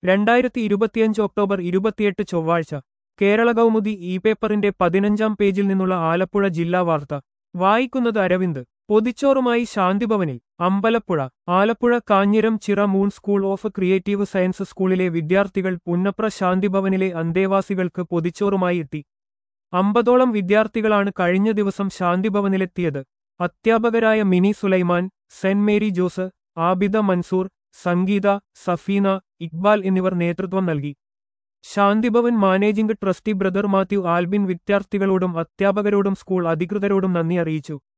രണ്ടായിരത്തി ഇരുപത്തിയഞ്ച് ഒക്ടോബർ ഇരുപത്തിയെട്ട് ചൊവ്വാഴ്ച കേരള കൗമുദി ഇ പേപ്പറിന്റെ പതിനഞ്ചാം പേജിൽ നിന്നുള്ള ആലപ്പുഴ ജില്ലാ വാർത്ത വായിക്കുന്നത് Aravind പൊതിച്ചോറുമായി ശാന്തിഭവനിൽ Ambalappuzha Alappuzha Kanjiramchira moon school of creative science സ്കൂളിലെ വിദ്യാർത്ഥികൾ പുന്നപ്ര ശാന്തിഭവനിലെ അന്തേവാസികൾക്ക് പൊതിച്ചോറുമായി എത്തി അമ്പതോളം വിദ്യാർത്ഥികളാണ് കഴിഞ്ഞ ദിവസം ശാന്തിഭവനിലെത്തിയത് അധ്യാപകരായ മിനി സുലൈമാൻ സെന്റ് മേരി ജോസ് ആബിദ മൻസൂർ സംഗീത സഫീന ഇക്ബാൽ എന്നിവർ നേതൃത്വം നൽകി Shantibhavan managing trustee brother Mathew Albin വിദ്യാർത്ഥികളോടും അധ്യാപകരോടും സ്കൂൾ അധികൃതരോടും നന്ദി അറിയിച്ചു